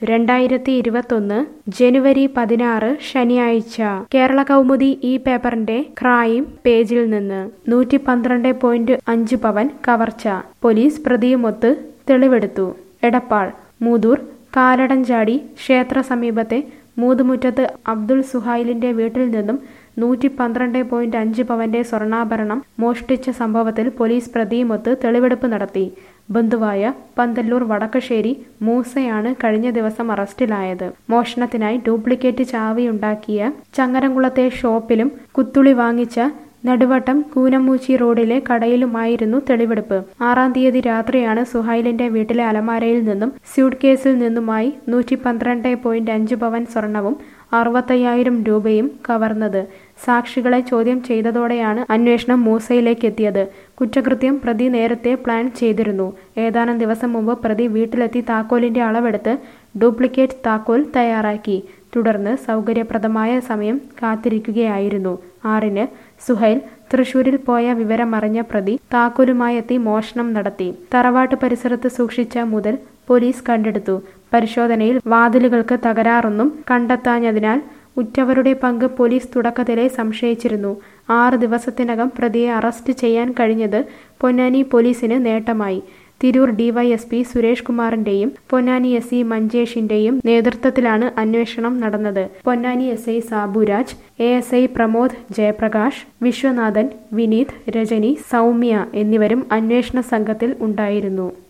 രണ്ടായിരത്തി ഇരുപത്തൊന്ന് ജനുവരി പതിനാറ് ശനിയാഴ്ച കേരള കൗമുദി ഈ പേപ്പറിന്റെ ക്രൈം പേജിൽ നിന്ന് നൂറ്റി പന്ത്രണ്ട് പോയിന്റ് അഞ്ച് പവൻ കവർച്ച പോലീസ് പ്രതിയുമൊത്ത് തെളിവെടുത്തു എടപ്പാൾ മൂതൂർ കാലടഞ്ചാടി ക്ഷേത്ര സമീപത്തെ മൂതുമുറ്റത്ത് അബ്ദുൾ സുഹൈലിന്റെ വീട്ടിൽ നിന്നും നൂറ്റി പന്ത്രണ്ട് പോയിന്റ് അഞ്ച് പവന്റെ സ്വർണ്ണാഭരണം മോഷ്ടിച്ച സംഭവത്തിൽ പോലീസ് പ്രതിയുമൊത്ത് തെളിവെടുപ്പ് നടത്തി ബന്ധുവായ പന്തല്ലൂർ വടക്കശ്ശേരി മൂസയാണ് കഴിഞ്ഞ ദിവസം അറസ്റ്റിലായത് മോഷണത്തിനായി ഡ്യൂപ്ലിക്കേറ്റ് ചാവിയുണ്ടാക്കിയ ചങ്ങരംകുളത്തെ ഷോപ്പിലും കുത്തുളി വാങ്ങിച്ച നടുവട്ടം കൂനമൂച്ചി റോഡിലെ കടയിലുമായിരുന്നു തെളിവെടുപ്പ് ആറാം തീയതി രാത്രിയാണ് സുഹൈലിന്റെ വീട്ടിലെ അലമാരയിൽ നിന്നും സ്യൂട്ട് കേസിൽ നിന്നുമായി നൂറ്റി പന്ത്രണ്ട് പോയിന്റ് അഞ്ച് പവൻ സ്വർണവും അറുപത്തയ്യായിരം രൂപയും കവർന്നത് സാക്ഷികളെ ചോദ്യം ചെയ്തതോടെയാണ് അന്വേഷണം മൂസയിലേക്ക് എത്തിയത് കുറ്റകൃത്യം പ്രതി നേരത്തെ പ്ലാൻ ചെയ്തിരുന്നു ഏതാനും ദിവസം മുമ്പ് പ്രതി വീട്ടിലെത്തി താക്കോലിന്റെ അളവെടുത്ത് ഡ്യൂപ്ലിക്കേറ്റ് താക്കോൽ തയ്യാറാക്കി തുടർന്ന് സൗകര്യപ്രദമായ സമയം കാത്തിരിക്കുകയായിരുന്നു ആറിന് സുഹൈൽ തൃശൂരിൽ പോയ വിവരമറിഞ്ഞ പ്രതി താക്കോലുമായെത്തി മോഷണം നടത്തി തറവാട്ട് പരിസരത്ത് സൂക്ഷിച്ച മുതൽ പോലീസ് കണ്ടെടുത്തു പരിശോധനയിൽ വാതിലുകൾക്ക് തകരാറൊന്നും കണ്ടെത്താഞ്ഞതിനാൽ ഉറ്റവരുടെ പങ്ക് പോലീസ് തുടക്കത്തിലെ സംശയിച്ചിരുന്നു ആറ് ദിവസത്തിനകം പ്രതിയെ അറസ്റ്റ് ചെയ്യാൻ കഴിഞ്ഞത് പൊന്നാനി പോലീസിന് നേട്ടമായി തിരൂർ ഡിവൈഎസ്പി സുരേഷ് കുമാറിന്റെയും പൊന്നാനി എസ് ഇ മഞ്ചേഷിന്റെയും നേതൃത്വത്തിലാണ് അന്വേഷണം നടന്നത് Ponnani S I Saburaj A S I Pramod Jayaprakash Viswanathan Vineeth Rajani Soumya എന്നിവരും അന്വേഷണ സംഘത്തിൽ ഉണ്ടായിരുന്നു